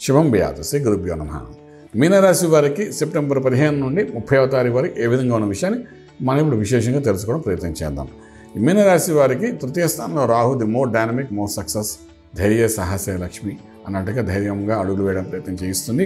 శుభం వ్యాధ శ్రీ గురుభ్యో నమ మీనరాశి వారికి సెప్టెంబర్ పదిహేను నుండి ముప్పైవ తారీఖు వరకు ఏ విధంగా ఉన్న విషయాన్ని మనం ఇప్పుడు విశేషంగా తెలుసుకోవడం ప్రయత్నం చేద్దాం ఈ మీనరాశి వారికి తృతీయ స్థానంలో Rahu the more dynamic more success ధైర్య సాహసే లక్ష్మి అన్నట్టుగా ధైర్యంగా అడుగులు వేయడం ప్రయత్నం చేయిస్తుంది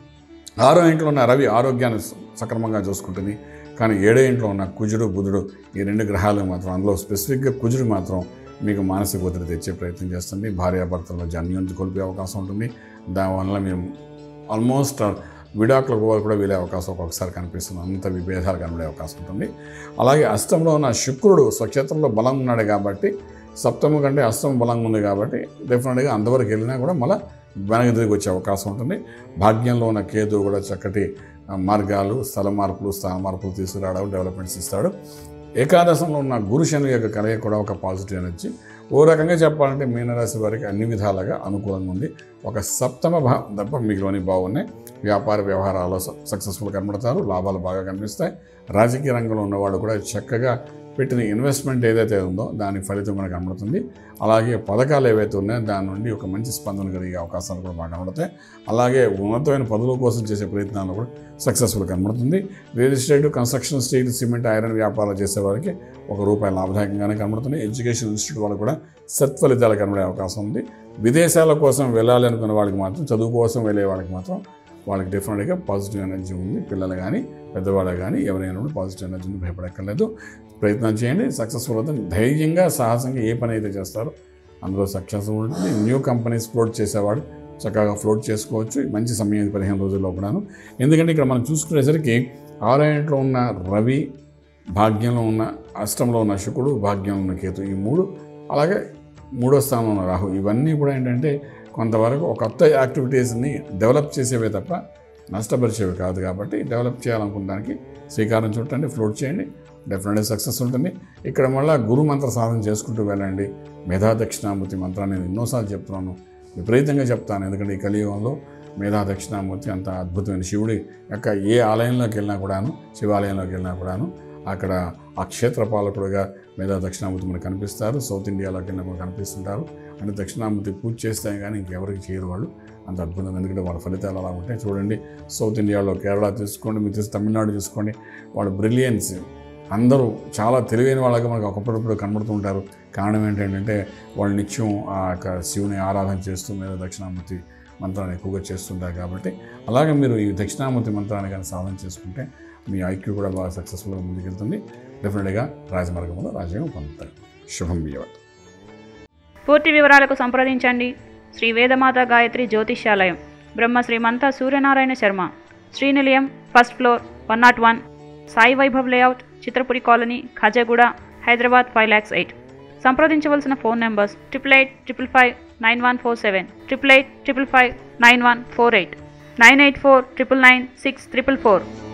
ఆరో ఇంట్లో ఉన్న రవి ఆరోగ్యాన్ని స- సక్రమంగా చూసుకుంటుంది కానీ ఏడో ఇంట్లో ఉన్న కుజుడు బుధుడు ఈ రెండు గ్రహాలు మాత్రం అందులో స్పెసిఫిక్గా కుజుడు మాత్రం మీకు మానసిక ఒత్తిడి తెచ్చే ప్రయత్నం చేస్తుంది భార్యాభర్తల్లో జన్యుంతి కోల్పోయే అవకాశం ఉంటుంది దానివల్ల మేము ఆల్మోస్ట్ విడాకులకు పోవాలి కూడా వీలే అవకాశం ఒక్కొక్కసారి కనిపిస్తుంది అంత విభేదాలు కనబడే అవకాశం ఉంటుంది అలాగే అష్టంలో ఉన్న శుక్రుడు స్వక్షేత్రంలో బలంగా ఉన్నాడు కాబట్టి సప్తము కంటే అష్టం బలంగా ఉంది కాబట్టి డెఫినెట్గా అంతవరకు వెళ్ళినా కూడా మళ్ళీ వెనక్కి తిరిగి వచ్చే అవకాశం ఉంటుంది భాగ్యంలో ఉన్న కేతు కూడా చక్కటి ఆ, మార్గాలు స్థల మార్పులు స్థాన మార్పులు తీసుకురావడం డెవలప్మెంట్స్ ఇస్తాడు ఏకాదశంలో ఉన్న గురు శని యొక్క కలయిక కూడా ఒక పాజిటివ్ ఎనర్జీ ఓ రకంగా చెప్పాలంటే మీనరాశి వారికి అన్ని విధాలుగా అనుకూలంగా ఉంది ఒక సప్తమ భావం తప్ప మిగిలిన బాగున్నాయి వ్యాపార వ్యవహారాల్లో సక్సెస్ఫుల్ కనబడతారు లాభాలు బాగా కనిపిస్తాయి రాజకీయ రంగంలో ఉన్నవాళ్ళు కూడా చక్కగా పెట్టిన ఇన్వెస్ట్మెంట్ ఏదైతే ఉందో దాని ఫలితం మనకు కనబడుతుంది అలాగే పథకాలు ఏవైతే ఉన్నాయో దాని నుండి ఒక మంచి స్పందన కలిగే అవకాశాలు కూడా బాగా కనబడతాయి అలాగే ఉన్నతమైన పదవుల కోసం చేసే ప్రయత్నాలు కూడా సక్సెస్ఫుల్ కనబడుతుంది real estate construction steel cement iron వ్యాపారాలు చేసే వారికి ఒక రూపాయి లాభదాయకంగానే కనబడుతుంది ఎడ్యుకేషన్ ఇన్స్టిట్యూట్ వాళ్ళకు కూడా సత్ఫలితాలు కనబడే అవకాశం ఉంది విదేశాల కోసం వెళ్ళాలి అనుకున్న వాళ్ళకి మాత్రం చదువు కోసం వెళ్ళే వాళ్ళకి మాత్రం వాళ్ళకి డెఫినెట్గా పాజిటివ్ ఎనర్జీ ఉంది పిల్లలు కానీ పెద్దవాళ్ళు కానీ ఎవరైనా కూడా పాజిటివ్ ఎనర్జీ ఉంది భయపడక్కర్లేదు ప్రయత్నం చేయండి సక్సెస్ఫుల్ అవుతుంది ధైర్యంగా సాహసంగా ఏ పని అయితే చేస్తారో అందులో సక్సెస్ఫుల్ ఉంటుంది న్యూ కంపెనీస్ ఫ్లోట్ చేసేవాడు చక్కగా ఫ్లోట్ చేసుకోవచ్చు మంచి సమయం ఇది పదిహేను రోజుల్లో కూడాను ఎందుకంటే ఇక్కడ మనం చూసుకునేసరికి ఆరో ఇంట్లో ఉన్న రవి భాగ్యంలో ఉన్న అష్టంలో ఉన్న శుకుడు భాగ్యంలో ఉన్న కేతు ఈ మూడు అలాగే మూడో స్థానంలో ఉన్న రాహు ఇవన్నీ కూడా ఏంటంటే కొంతవరకు ఒక కొత్త యాక్టివిటీస్ని డెవలప్ చేసేవే తప్ప నష్టపరిచేవి కాదు కాబట్టి డెవలప్ చేయాలనుకున్న దానికి శ్రీకారం చుట్టండి ఫ్లోట్ చేయండి డెఫినెట్గా సక్సెస్ ఉంటుంది ఇక్కడ మళ్ళీ గురు మంత్ర సాధన చేసుకుంటూ వెళ్ళండి మేధా దక్షిణామూర్తి మంత్రాన్ని నేను ఎన్నోసార్లు చెప్తున్నాను విపరీతంగా చెప్తాను ఎందుకంటే ఈ కలియుగంలో మేధా దక్షిణామూర్తి అంత అద్భుతమైన శివుడి యొక్క ఏ ఆలయంలోకి వెళ్ళినా కూడాను శివాలయంలోకి వెళ్ళినా కూడాను అక్కడ ఆ క్షేత్ర పాలకుడుగా మేధా దక్షిణామూర్తి మనకు కనిపిస్తారు సౌత్ ఇండియాలోకి వెళ్ళినా కూడా కనిపిస్తుంటారు అంటే దక్షిణామూర్తి పూజ చేస్తే కానీ ఇంకెవరికి చేయరు వాళ్ళు అంత అద్భుతం ఎందుకంటే వాళ్ళ ఫలితాలు అలా ఉంటాయి చూడండి సౌత్ ఇండియాలో కేరళ తీసుకోండి మీరు తీసి తమిళనాడు తీసుకోండి వాళ్ళ బ్రిలియన్స్ అందరూ చాలా తెలివైన వాళ్ళగా మనకు ఒకప్పుడప్పుడు కనబడుతూ ఉంటారు కారణం ఏంటంటే వాళ్ళు నిత్యం ఆ యొక్క శివుని ఆరాధన చేస్తూ మీద దక్షిణామూర్తి మంత్రాన్ని ఎక్కువగా చేస్తుంటారు కాబట్టి అలాగే మీరు ఈ దక్షిణామూర్తి మంత్రాన్ని కానీ సాధన చేసుకుంటే మీ ఐక్యూ కూడా బాగా సక్సెస్ఫుల్గా ముందుకెళ్తుంది డెఫినెట్గా రాజమార్గంలో రాజ్యాంగం పొందుతారు శుభం బియ్యవత్ పూర్తి వివరాలకు సంప్రదించండి శ్రీ వేదమాత గాయత్రి జ్యోతిష్యాలయం Brahma Srimantha Suryanarayana Sharma Srinilayam first floor one nought one Sai Vaibhav layout Chitrapuri colony Khajaguda Hyderabad five lakhs eight సంప్రదించవలసిన phone numbers triple eight triple five nine one four seven triple eight triple five nine one four eight nine eight four triple nine six triple four